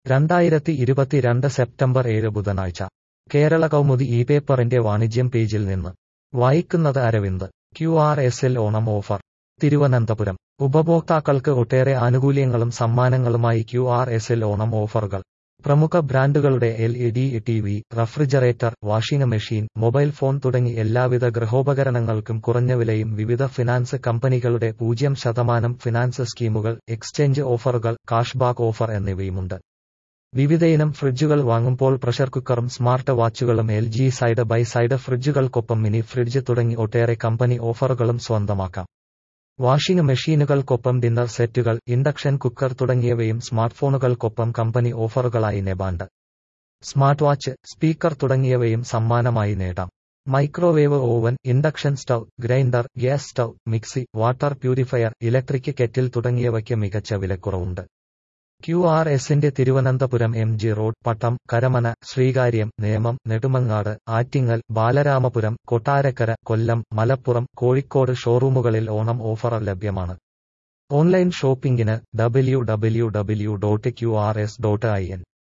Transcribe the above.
രണ്ടായിരത്തി ഇരുപത്തിരണ്ട് സെപ്റ്റംബർ ഏഴ് ബുധനാഴ്ച കേരള കൗമുദി ഈ പേപ്പറിന്റെ വാണിജ്യം പേജിൽ നിന്ന് വായിക്കുന്നത് അരവിന്ദ് ക്യു ആർ എസിൽ ഓണം ഓഫർ തിരുവനന്തപുരം ഉപഭോക്താക്കൾക്ക് ഒട്ടേറെ ആനുകൂല്യങ്ങളും സമ്മാനങ്ങളുമായി ക്യു ആർ എസിൽ ഓണം ഓഫറുകൾ പ്രമുഖ ബ്രാൻഡുകളുടെ L E D T V refrigerator washing machine mobile phone തുടങ്ങി എല്ലാവിധ ഗൃഹോപകരണങ്ങൾക്കും കുറഞ്ഞ വിലയും വിവിധ ഫിനാൻസ് കമ്പനികളുടെ പൂജ്യം ശതമാനം ഫിനാൻസ് സ്കീമുകൾ എക്സ്ചേഞ്ച് ഓഫറുകൾ കാഷ്ബാക്ക് ഓഫർ എന്നിവയുമുണ്ട് വിവിധയിനം ഫ്രിഡ്ജുകൾ വാങ്ങുമ്പോൾ പ്രഷർ കുക്കറും സ്മാർട്ട് വാച്ചുകളും L G side by side ഫ്രിഡ്ജുകൾക്കൊപ്പം മിനി ഫ്രിഡ്ജ് തുടങ്ങി ഒട്ടേറെ കമ്പനി ഓഫറുകളും സ്വന്തമാക്കാം വാഷിംഗ് മെഷീനുകൾക്കൊപ്പം ഡിന്നർ സെറ്റുകൾ ഇൻഡക്ഷൻ കുക്കർ തുടങ്ങിയവയും സ്മാർട്ട്ഫോണുകൾക്കൊപ്പം കമ്പനി ഓഫറുകളായി നെബാണ്ട് സ്മാർട്ട് വാച്ച് സ്പീക്കർ തുടങ്ങിയവയും സമ്മാനമായി നേടാം microwave oven induction stove grinder gas stove mixie water purifier electric kettle തുടങ്ങിയവയ്ക്ക് മികച്ച വിലക്കുറവുണ്ട് ക്യു ആർ എസിന്റെ Thiruvananthapuram M G road Pattom Karamana Sreekaryam Nemom Nedumangad Attingal Balaramapuram Kottarakkara Kollam Malappuram Kozhikode ഷോറൂമുകളിൽ ഓണം ഓഫർ ലഭ്യമാണ് ഓൺലൈൻ ഷോപ്പിംഗിന് W W W dot Q R S dot I N